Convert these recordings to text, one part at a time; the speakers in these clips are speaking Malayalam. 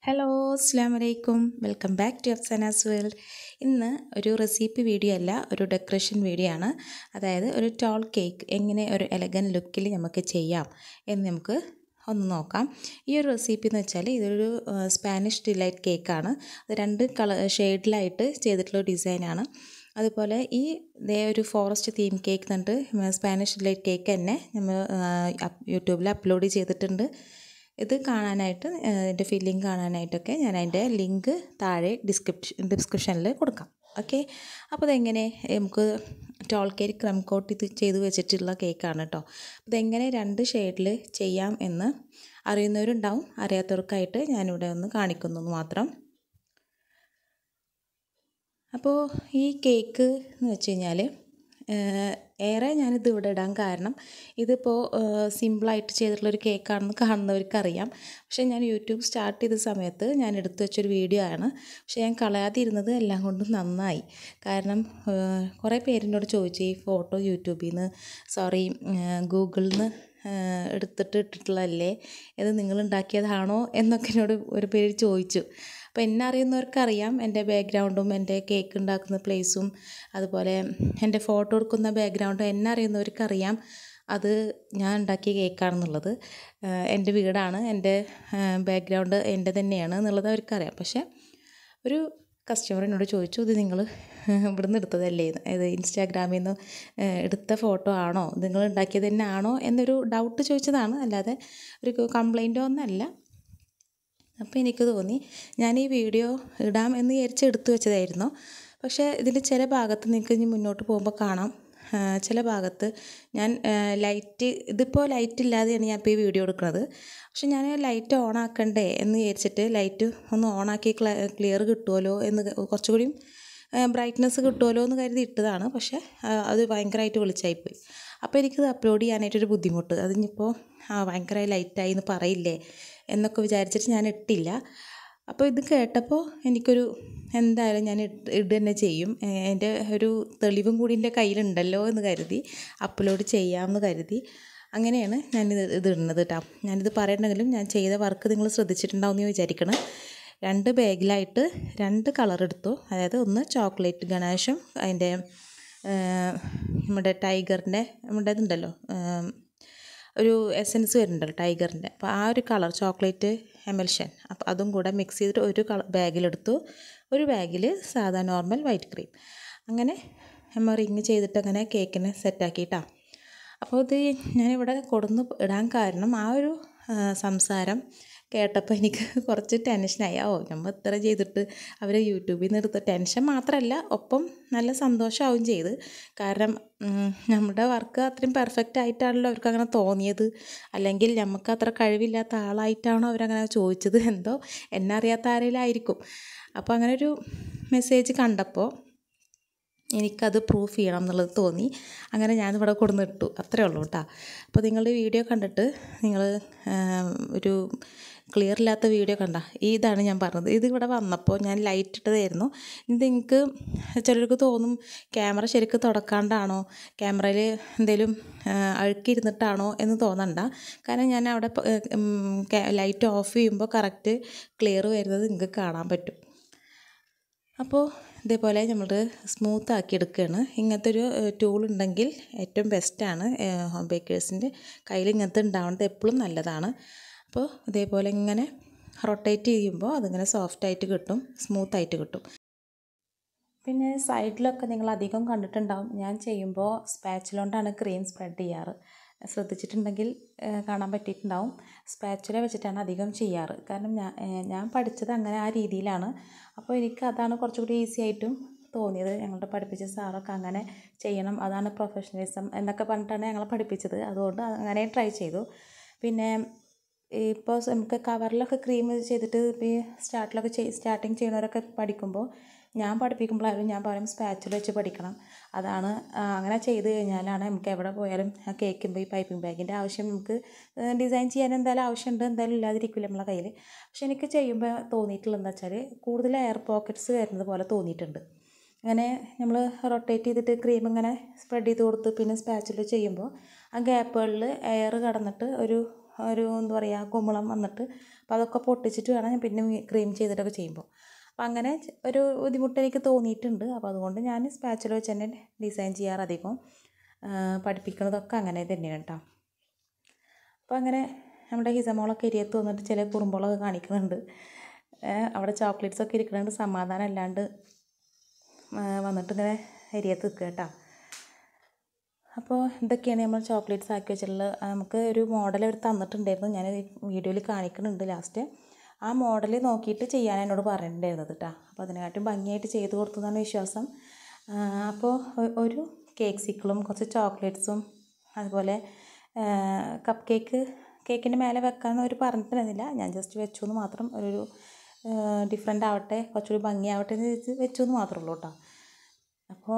ഹലോ അസ്സാം വലൈക്കും welcome back to Afsana's world ഇന്ന് ഒരു റെസിപ്പി വീഡിയോ അല്ല ഒരു ഡെക്കറേഷൻ വീഡിയോ ആണ് അതായത് ഒരു ടോൾ കേക്ക് എങ്ങനെ ഒരു എലഗൻ ലുക്കിൽ നമുക്ക് ചെയ്യാം എന്ന് നമുക്ക് ഒന്ന് നോക്കാം ഈ ഒരു റെസിപ്പി എന്ന് വെച്ചാൽ ഇതൊരു സ്പാനിഷ് ഡിലൈറ്റ് കേക്കാണ് അത് രണ്ട് കളർ ഷെയ്ഡിലായിട്ട് ചെയ്തിട്ടുള്ള ഡിസൈനാണ് അതുപോലെ ഈ ഇതേ ഒരു ഫോറസ്റ്റ് തീം കേക്ക് എന്നിട്ട് സ്പാനിഷ് ഡിലൈറ്റ് കേക്ക് തന്നെ നമ്മൾ യൂട്യൂബിൽ അപ്ലോഡ് ചെയ്തിട്ടുണ്ട് ഇത് കാണാനായിട്ട് ഇതിൻ്റെ ഫില്ലിങ് കാണാനായിട്ടൊക്കെ ഞാൻ അതിൻ്റെ ലിങ്ക് താഴെ ഡിസ്ക്രിപ്ഷൻ ഡിസ്ക്രിപ്ഷനിൽ കൊടുക്കാം ഓക്കെ അപ്പോൾ ഇതെങ്ങനെ നമുക്ക് ടോൾ കേക്ക് ക്രം കോട്ട് ഇത് ചെയ്ത് വെച്ചിട്ടുള്ള കേക്കാണ് കേട്ടോ ഇതെങ്ങനെ രണ്ട് ഷെയ്ഡിൽ ചെയ്യാം എന്ന് അറിയുന്നവരുണ്ടാവും അറിയാത്തവർക്കായിട്ട് ഞാനിവിടെ ഒന്ന് കാണിക്കുന്നു മാത്രം അപ്പോൾ ഈ കേക്ക് എന്ന് വെച്ച് കഴിഞ്ഞാൽ ഏറെ ഞാനിത് ഇവിടെ ഇടാൻ കാരണം ഇതിപ്പോൾ സിമ്പിളായിട്ട് ചെയ്തിട്ടുള്ളൊരു കേക്കാണെന്ന് കാണുന്നവർക്ക് അറിയാം പക്ഷേ ഞാൻ യൂട്യൂബ് സ്റ്റാർട്ട് ചെയ്ത സമയത്ത് ഞാൻ എടുത്തു വെച്ചൊരു വീഡിയോ ആണ് പക്ഷേ ഞാൻ കളയാതിരുന്നത് എല്ലാം കൊണ്ടും നന്നായി കാരണം കുറേ പേരിനോട് ചോദിച്ചു ഈ ഫോട്ടോ യൂട്യൂബിൽ നിന്ന് സോറി ഗൂഗിളിൽ നിന്ന് എടുത്തിട്ട് ഇട്ടിട്ടുള്ളതല്ലേ ഇത് നിങ്ങൾ ഉണ്ടാക്കിയതാണോ എന്നൊക്കെ എന്നോട് ഒരു പേര് ചോദിച്ചു അപ്പോൾ എന്നെ അറിയുന്നവർക്കറിയാം എൻ്റെ ബാക്ക്ഗ്രൗണ്ടും എൻ്റെ കേക്ക് ഉണ്ടാക്കുന്ന പ്ലേസും അതുപോലെ എൻ്റെ ഫോട്ടോ എടുക്കുന്ന ബാക്ക്ഗ്രൗണ്ടും എന്നെ അറിയുന്നവർക്കറിയാം അത് ഞാൻ ഉണ്ടാക്കിയ കേക്കാണെന്നുള്ളത് എൻ്റെ വീടാണ് എൻ്റെ ബാക്ക്ഗ്രൗണ്ട് എൻ്റെ തന്നെയാണ് എന്നുള്ളത് അവർക്കറിയാം പക്ഷേ ഒരു കസ്റ്റമർ എന്നോട് ചോദിച്ചു ഇത് നിങ്ങൾ ഇവിടുന്ന് എടുത്തതല്ലേ ഇത് ഇൻസ്റ്റാഗ്രാമിൽ നിന്ന് എടുത്ത ഫോട്ടോ ആണോ നിങ്ങൾ ഉണ്ടാക്കിയത് തന്നെ ആണോ എന്നൊരു ഡൗട്ട് ചോദിച്ചതാണ് അല്ലാതെ ഒരു കംപ്ലൈൻറ്റോ ഒന്നല്ല അപ്പോൾ എനിക്ക് തോന്നി ഞാൻ ഈ വീഡിയോ ഇടാം എന്ന് വിചാരിച്ച് എടുത്തു വെച്ചതായിരുന്നു പക്ഷേ ഇതിൻ്റെ ചില ഭാഗത്ത് നിങ്ങൾക്ക് ഇനി മുന്നോട്ട് പോകുമ്പോൾ കാണാം ചില ഭാഗത്ത് ഞാൻ ലൈറ്റ് ഇതിപ്പോൾ ലൈറ്റ് ഇല്ലാതെയാണ് ഞാൻ ഇപ്പോൾ ഈ വീഡിയോ എടുക്കുന്നത് പക്ഷെ ഞാൻ ലൈറ്റ് ഓൺ ആക്കണ്ടേ എന്ന് വിചാരിച്ചിട്ട് ലൈറ്റ് ഒന്ന് ഓണാക്കി ക്ലിയർ കിട്ടുമല്ലോ എന്ന് കുറച്ചുകൂടി ബ്രൈറ്റ്നസ് കിട്ടുമല്ലോ എന്ന് കരുതി ഇട്ടതാണ് പക്ഷേ അത് ഭയങ്കരമായിട്ട് വെളിച്ചായിപ്പോയി അപ്പോൾ എനിക്കത് അപ്ലോഡ് ചെയ്യാനായിട്ടൊരു ബുദ്ധിമുട്ട് അതിനിപ്പോൾ ഭയങ്കരമായി ലൈറ്റായി എന്ന് പറയില്ലേ എന്നൊക്കെ വിചാരിച്ചിട്ട് ഞാൻ ഇട്ടില്ല അപ്പോൾ ഇത് കേട്ടപ്പോൾ എനിക്കൊരു എന്തായാലും ഞാൻ ഇട് തന്നെ ചെയ്യും എൻ്റെ ഒരു തെളിവും കൂടി എൻ്റെ കയ്യിലുണ്ടല്ലോ എന്ന് കരുതി അപ്ലോഡ് ചെയ്യാമെന്ന് കരുതി അങ്ങനെയാണ് ഞാനിത് ഇത് ഇടുന്നത് കേട്ടോ ഞാനിത് പറയണമെങ്കിലും ഞാൻ ചെയ്ത വർക്ക് നിങ്ങൾ ശ്രദ്ധിച്ചിട്ടുണ്ടാവും എന്ന് വിചാരിക്കണം രണ്ട് ബാഗിലായിട്ട് രണ്ട് കളർ എടുത്തു അതായത് ഒന്ന് ചോക്ലേറ്റ് ഗണേശം അതിൻ്റെ നമ്മുടെ ടൈഗറിൻ്റെ നമ്മുടെ ഇതുണ്ടല്ലോ ഒരു എസൻസ് വരുന്നുണ്ടല്ലോ ടൈഗറിൻ്റെ അപ്പോൾ ആ ഒരു കളർ ചോക്ലേറ്റ് എമൽഷൻ അപ്പോൾ അതും കൂടെ മിക്സ് ചെയ്തിട്ട് ഒരു കളർ ബാഗിലെടുത്തു ഒരു ബാഗിൽ സാധാ നോർമൽ വൈറ്റ് ക്രീം അങ്ങനെ നമ്മൾ റിങ് ചെയ്തിട്ട് അങ്ങനെ കേക്കിനെ സെറ്റാക്കിയിട്ടാണ് അപ്പോൾ ഇത് ഞാനിവിടെ കൊടുന്ന് ഇടാൻ കാരണം ആ ഒരു സംസാരം കേട്ടപ്പോൾ എനിക്ക് കുറച്ച് ടെൻഷനായി ഓ നമ്മൾ ഇത്ര ചെയ്തിട്ട് അവർ യൂട്യൂബിൽ നിന്ന് എടുത്ത ടെൻഷൻ മാത്രമല്ല ഒപ്പം നല്ല സന്തോഷമാവും ചെയ്ത് കാരണം നമ്മുടെ വർക്ക് അത്രയും പെർഫെക്റ്റ് ആയിട്ടാണല്ലോ അവർക്ക് അങ്ങനെ തോന്നിയത് അല്ലെങ്കിൽ നമുക്ക് അത്ര കഴിവില്ലാത്ത ആളായിട്ടാണോ അവരങ്ങനെ ചോദിച്ചത് എന്തോ എന്നെ അറിയാത്ത ആരെങ്കിലും ആയിരിക്കും അപ്പോൾ അങ്ങനെ ഒരു മെസ്സേജ് കണ്ടപ്പോൾ എനിക്കത് പ്രൂഫ് ചെയ്യണം എന്നുള്ളത് തോന്നി അങ്ങനെ ഞാനിവിടെ കൊടുന്നിട്ടു അത്രേ ഉള്ളൂ കേട്ടോ അപ്പോൾ നിങ്ങളുടെ വീഡിയോ കണ്ടിട്ട് നിങ്ങൾ ഒരു ക്ലിയർ ഇല്ലാത്ത വീഡിയോ കണ്ട ഇതാണ് ഞാൻ പറഞ്ഞത് ഇത് ഇവിടെ വന്നപ്പോൾ ഞാൻ ലൈറ്റ് ഇട്ടതായിരുന്നു ഇത് നിങ്ങൾക്ക് ചിലർക്ക് തോന്നും ക്യാമറ ശരിക്കും തുടക്കാണ്ടാണോ ക്യാമറയിൽ എന്തെങ്കിലും അഴുക്കിരുന്നിട്ടാണോ എന്ന് തോന്നണ്ട കാരണം ഞാൻ അവിടെ ലൈറ്റ് ഓഫ് ചെയ്യുമ്പോൾ കറക്റ്റ് ക്ലിയർ വരുന്നത് നിങ്ങൾക്ക് കാണാൻ പറ്റും അപ്പോൾ ഇതേപോലെ നമ്മൾ സ്മൂത്ത് ആക്കി എടുക്കുകയാണ് ഇങ്ങനത്തെ ഒരു ടൂൾ ഉണ്ടെങ്കിൽ ഏറ്റവും ബെസ്റ്റാണ് ഹോം ബേക്കേഴ്സിൻ്റെ കയ്യിൽ ഇങ്ങനത്തെ ഉണ്ടാവുന്നത് എപ്പോഴും നല്ലതാണ് അപ്പോൾ ഇതേപോലെ ഇങ്ങനെ റൊട്ടേറ്റ് ചെയ്യുമ്പോൾ അതിങ്ങനെ സോഫ്റ്റായിട്ട് കിട്ടും സ്മൂത്തായിട്ട് കിട്ടും പിന്നെ സൈഡിലൊക്കെ നിങ്ങൾ അധികം കണ്ടിട്ടുണ്ടാവും ഞാൻ ചെയ്യുമ്പോൾ സ്പാച്ചിലോണ്ടാണ് ക്രീം സ്പ്രെഡ് ചെയ്യാറ് ശ്രദ്ധിച്ചിട്ടുണ്ടെങ്കിൽ കാണാൻ പറ്റിയിട്ടുണ്ടാവും സ്പാച്ചുല വെച്ചിട്ടാണ് അധികം ചെയ്യാറ് കാരണം ഞാൻ ഞാൻ പഠിച്ചത് അങ്ങനെ ആ രീതിയിലാണ് അപ്പോൾ എനിക്ക് അതാണ് കുറച്ചുകൂടി ഈസി ആയിട്ടും തോന്നിയത് ഞങ്ങളുടെ പഠിപ്പിച്ച സാറൊക്കെ അങ്ങനെ ചെയ്യണം അതാണ് പ്രൊഫഷണലിസം എന്നൊക്കെ പറഞ്ഞിട്ടാണ് ഞങ്ങളെ പഠിപ്പിച്ചത് അതുകൊണ്ട് അങ്ങനെ ട്രൈ ചെയ്തു പിന്നെ ഇപ്പോൾ നമുക്ക് കവറിലൊക്കെ ക്രീം ചെയ്തിട്ട് ഇപ്പോൾ സ്റ്റാർട്ടിലൊക്കെ ചെയ് സ്റ്റാർട്ടിങ് ചെയ്യുന്നവരൊക്കെ പഠിക്കുമ്പോൾ ഞാൻ പഠിപ്പിക്കുമ്പോഴായാലും ഞാൻ പറയും സ്പാച്ചിൽ വെച്ച് പഠിക്കണം അതാണ് അങ്ങനെ ചെയ്ത് കഴിഞ്ഞാലാണ് നമുക്ക് എവിടെ പോയാലും ആ കേക്കിൻ്റെ ഈ പൈപ്പിംഗ് ബാഗിൻ്റെ ആവശ്യം നമുക്ക് ഡിസൈൻ ചെയ്യാൻ എന്തായാലും ആവശ്യമുണ്ട് എന്തായാലും ഇല്ലാതിരിക്കില്ല നമ്മളെ കയ്യിൽ പക്ഷെ എനിക്ക് ചെയ്യുമ്പോൾ തോന്നിയിട്ടുള്ളത് എന്താ വെച്ചാൽ കൂടുതൽ എയർ പോക്കറ്റ്സ് വരുന്നത് പോലെ തോന്നിയിട്ടുണ്ട് അങ്ങനെ നമ്മൾ റൊട്ടേറ്റ് ചെയ്തിട്ട് ക്രീം ഇങ്ങനെ സ്പ്രെഡ് ചെയ്ത് കൊടുത്ത് പിന്നെ സ്പാച്ചിൽ ചെയ്യുമ്പോൾ ആ ഗ്യാപ്പുകളിൽ എയർ കടന്നിട്ട് ഒരു ഒരു എന്താ പറയുക കുമ്പളം വന്നിട്ട് അപ്പോൾ അതൊക്കെ പൊട്ടിച്ചിട്ട് വേണം ഞാൻ പിന്നെ ക്രീം ചെയ്തിട്ടൊക്കെ ചെയ്യുമ്പോൾ അപ്പോൾ അങ്ങനെ ചെ- ഒരു ബുദ്ധിമുട്ട് എനിക്ക് തോന്നിയിട്ടുണ്ട് അപ്പോൾ അതുകൊണ്ട് ഞാൻ സ്പാച്ചിൽ വെച്ച് തന്നെ ഡിസൈൻ ചെയ്യാറ് അധികം ആ, പഠിപ്പിക്കുന്നതൊക്കെ അങ്ങനെ തന്നെയാണ് കേട്ടോ അപ്പോൾ അങ്ങനെ നമ്മുടെ ഹിസമോളൊക്കെ എരിയത്ത് വന്നിട്ട് ചില കുറുമ്പുകളൊക്കെ കാണിക്കുന്നുണ്ട് ഏ, അവിടെ ചോക്ലേറ്റ്സ് ഒക്കെ ഇരിക്കുന്നുണ്ട് സമാധാനം അല്ലാണ്ട് ആ, വന്നിട്ട് ഇങ്ങനെ എരിയത്ത് നിൽക്കുക കേട്ടോ അപ്പോൾ ഇതൊക്കെയാണ് നമ്മൾ ചോക്ലേറ്റ്സ് ആക്കി വെച്ചിട്ടുള്ളത് ആ, നമുക്ക് ഒരു മോഡൽ അവർ തന്നിട്ടുണ്ടായിരുന്നു ഞാൻ വീഡിയോയിൽ കാണിക്കുന്നുണ്ട് ലാസ്റ്റ് ആ മോഡൽ നോക്കിയിട്ട് ചെയ്യാൻ എന്നോട് പറഞ്ഞിട്ടുണ്ടായിരുന്നത് കേട്ടോ അപ്പോൾ അതിനെക്കാട്ടും ഭംഗിയായിട്ട് ചെയ്ത് കൊടുത്തു എന്നാണ് വിശ്വാസം ആ, അപ്പോൾ ഒ- ഒരു കേക്ക് സിക്കിളും കുറച്ച് ചോക്ലേറ്റ്സും അതുപോലെ കപ്പ് കേക്ക് കേക്കിൻ്റെ മേലെ വെക്കാമെന്ന് അവർ പറഞ്ഞിട്ടുണ്ടായിരുന്നില്ല ഞാൻ ജസ്റ്റ് വെച്ചു എന്ന് മാത്രം ഒരു ഡിഫറെൻ്റ് ആവട്ടെ കുറച്ചുകൂടി ഭംഗിയാവട്ടെ എന്ന് വെച്ച് വെച്ചു എന്ന് മാത്രമേ ഉള്ളൂ കേട്ടോ അപ്പോൾ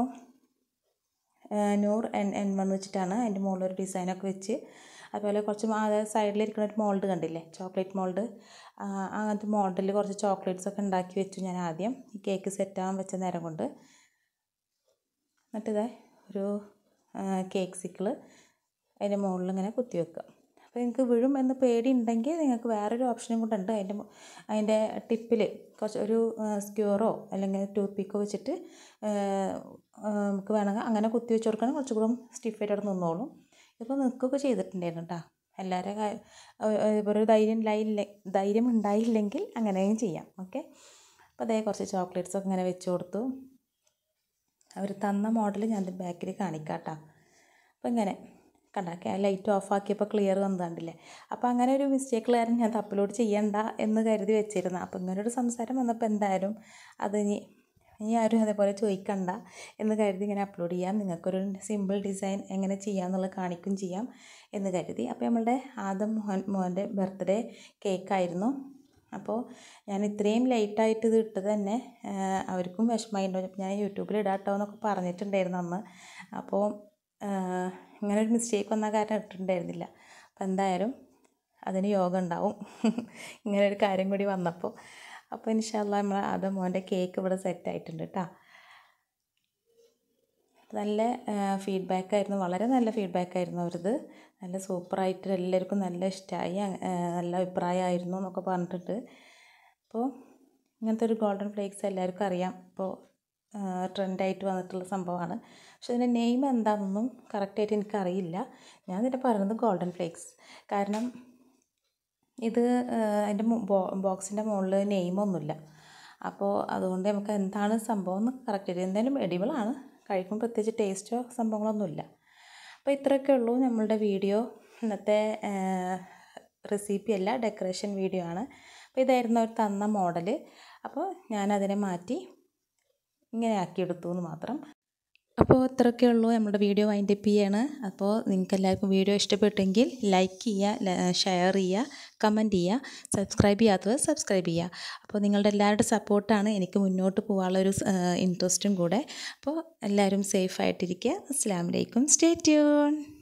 നൂർ എൻ എൻ വൺ വെച്ചിട്ടാണ് അതിൻ്റെ മുകളിൽ ഒരു ഡിസൈനൊക്കെ വെച്ച് അതുപോലെ കുറച്ച് മാ- അതായത് സൈഡിലിരിക്കുന്ന ഒരു മോൾഡ് കണ്ടില്ലേ ചോക്ലേറ്റ് മോൾഡ് അങ്ങനത്തെ മോൾഡിൽ കുറച്ച് ചോക്ലേറ്റ്സ് ഒക്കെ ഉണ്ടാക്കി വെച്ചു ഞാൻ ആദ്യം ഈ കേക്ക് സെറ്റാകാൻ വെച്ച നേരം കൊണ്ട് എന്നിട്ട് ഇതേ ഒരു കേക്ക് സിക്കിൾ അതിൻ്റെ മുകളിൽ ഇങ്ങനെ കുത്തി വെക്കുക അപ്പോൾ നിങ്ങൾക്ക് വീഴും എന്ന് പേടി ഉണ്ടെങ്കിൽ നിങ്ങൾക്ക് വേറൊരു ഓപ്ഷനും കൂടെ ഉണ്ട് അതിൻ്റെ മു- അതിൻ്റെ ടിപ്പിൽ കുറച്ച് ഒരു സ്ക്യൂറോ അല്ലെങ്കിൽ ടൂത്ത് പിക്കോ വെച്ചിട്ട് ആ, ആ, നമുക്ക് വേണമെങ്കിൽ അങ്ങനെ കുത്തി വെച്ച് കൊടുക്കുകയാണെങ്കിൽ കുറച്ചുകൂടെ സ്റ്റിഫായിട്ട് അവിടെ നിന്നോളും ഇപ്പോൾ നിൽക്കുകയൊക്കെ ചെയ്തിട്ടുണ്ടായിരുന്നു കേട്ടോ എല്ലാവരുടെ കാ- ഒ- ഒ- ഇപ്പോൾ ഒരു ധൈര്യം ഉണ്ടായില്ല ധൈര്യം ഉണ്ടായില്ലെങ്കിൽ അങ്ങനെയും ചെയ്യാം ഓക്കെ അപ്പോൾ അതേ കുറച്ച് ചോക്ലേറ്റ്സ് ഒക്കെ ഇങ്ങനെ വെച്ച് കൊടുത്തു അവർ തന്ന മോഡൽ ഞാൻ ബാക്കിൽ കാണിക്കാം കേട്ടോ അപ്പോൾ ഇങ്ങനെ കണ്ടാക്കി ആ ലൈറ്റ് ഓഫ് ആക്കിയപ്പോൾ ക്ലിയർ വന്നതാണ്ടില്ലേ അപ്പോൾ അങ്ങനെ ഒരു മിസ്റ്റേക്ക് കാരണം ഞാൻ അപ്ലോഡ് ചെയ്യണ്ട എന്ന് കരുതി വെച്ചിരുന്നു അപ്പോൾ ഇങ്ങനെ ഒരു സംസാരം വന്നപ്പോൾ എന്തായാലും അത് ഇനി ഇനി ആരും അതേപോലെ ചോദിക്കണ്ട എന്ന് കരുതി ഇങ്ങനെ അപ്ലോഡ് ചെയ്യാം നിങ്ങൾക്കൊരു സിമ്പിൾ ഡിസൈൻ എങ്ങനെ ചെയ്യാമെന്നുള്ളത് കാണിക്കും ചെയ്യാം എന്ന് കരുതി അപ്പോൾ നമ്മളുടെ ആദം മോൻ മോൻ്റെ ബർത്ത്ഡേ കേക്കായിരുന്നു അപ്പോൾ ഞാൻ ഇത്രയും ലേറ്റായിട്ട് ഇത് ഇട്ടത് തന്നെ ആ, അവർക്കും വിഷമമായിട്ടുണ്ടാവും ഞാൻ യൂട്യൂബിൽ ഇടാട്ടോ എന്നൊക്കെ പറഞ്ഞിട്ടുണ്ടായിരുന്നു അന്ന് അപ്പോൾ ആ, ഇങ്ങനെ ഒരു മിസ്റ്റേക്ക് വന്ന കാരണം ഇട്ടിട്ടുണ്ടായിരുന്നില്ല അപ്പോൾ എന്തായാലും അതിന് യോഗം ഉണ്ടാവും ഇങ്ങനെ ഒരു കാര്യം കൂടി വന്നപ്പോൾ അപ്പോൾ ഇൻഷാല്ല നമ്മൾ അത് മോൻ്റെ കേക്ക് ഇവിടെ സെറ്റ് ആയിട്ടുണ്ട് കേട്ടോ നല്ല ഫീഡ്ബാക്ക് ആയിരുന്നു വളരെ നല്ല ഫീഡ്ബാക്ക് ആയിരുന്നു അവരത് നല്ല സൂപ്പറായിട്ട് എല്ലാവർക്കും നല്ല ഇഷ്ടമായി നല്ല അഭിപ്രായമായിരുന്നു എന്നൊക്കെ പറഞ്ഞിട്ടുണ്ട് അപ്പോൾ ഇങ്ങനത്തെ ഒരു ഗോൾഡൻ ഫ്ലേക്സ് എല്ലാവർക്കും അറിയാം ഇപ്പോൾ ട്രെൻഡായിട്ട് വന്നിട്ടുള്ള സംഭവമാണ് പക്ഷെ അതിൻ്റെ നെയിം എന്താണെന്നൊന്നും കറക്റ്റായിട്ട് എനിക്കറിയില്ല ഞാൻ ഇതിൻ്റെ പറയുന്നത് ഗോൾഡൻ ഫ്ലേക്സ് കാരണം ഇത് അതിൻ്റെ ബോക്സിൻ്റെ മുകളിൽ നെയിമൊന്നുമില്ല അപ്പോൾ അതുകൊണ്ട് നമുക്ക് എന്താണ് സംഭവം എന്ന് കറക്റ്റ് എന്തായാലും എഡിബിളാണ് കഴിക്കുമ്പോൾ പ്രത്യേകിച്ച് ടേസ്റ്റോ സംഭവങ്ങളൊന്നുമില്ല അപ്പോൾ ഇത്രയൊക്കെ ഉള്ളൂ നമ്മളുടെ വീഡിയോ ഇന്നത്തെ റെസിപ്പി അല്ല ഡെക്കറേഷൻ വീഡിയോ ആണ് അപ്പോൾ ഇതായിരുന്നു അവർ തന്ന മോഡൽ അപ്പോൾ ഞാനതിനെ മാറ്റി ഇങ്ങനെ ആക്കിയെടുത്തു എന്ന് മാത്രം അപ്പോൾ ഇത്രയൊക്കെ ഉള്ളൂ നമ്മുടെ വീഡിയോ വൈൻഡ് അപ്പ് ചെയ്യാണ് അപ്പോൾ നിങ്ങൾക്ക് എല്ലാവർക്കും വീഡിയോ ഇഷ്ടപ്പെട്ടെങ്കിൽ ലൈക്ക് ചെയ്യുക ഷെയർ ചെയ്യുക കമൻറ്റ് ചെയ്യുക സബ്സ്ക്രൈബ് ചെയ്യാത്തവർ സബ്സ്ക്രൈബ് ചെയ്യുക അപ്പോൾ നിങ്ങളുടെ എല്ലാവരുടെ സപ്പോർട്ടാണ് എനിക്ക് മുന്നോട്ട് പോകാനുള്ള ഒരു ഇൻട്രസ്റ്റും കൂടെ അപ്പോൾ എല്ലാവരും സേഫ് ആയിട്ടിരിക്കുക അസ്സാം വലൈക്കും സ്റ്റേ ട്യൂൺ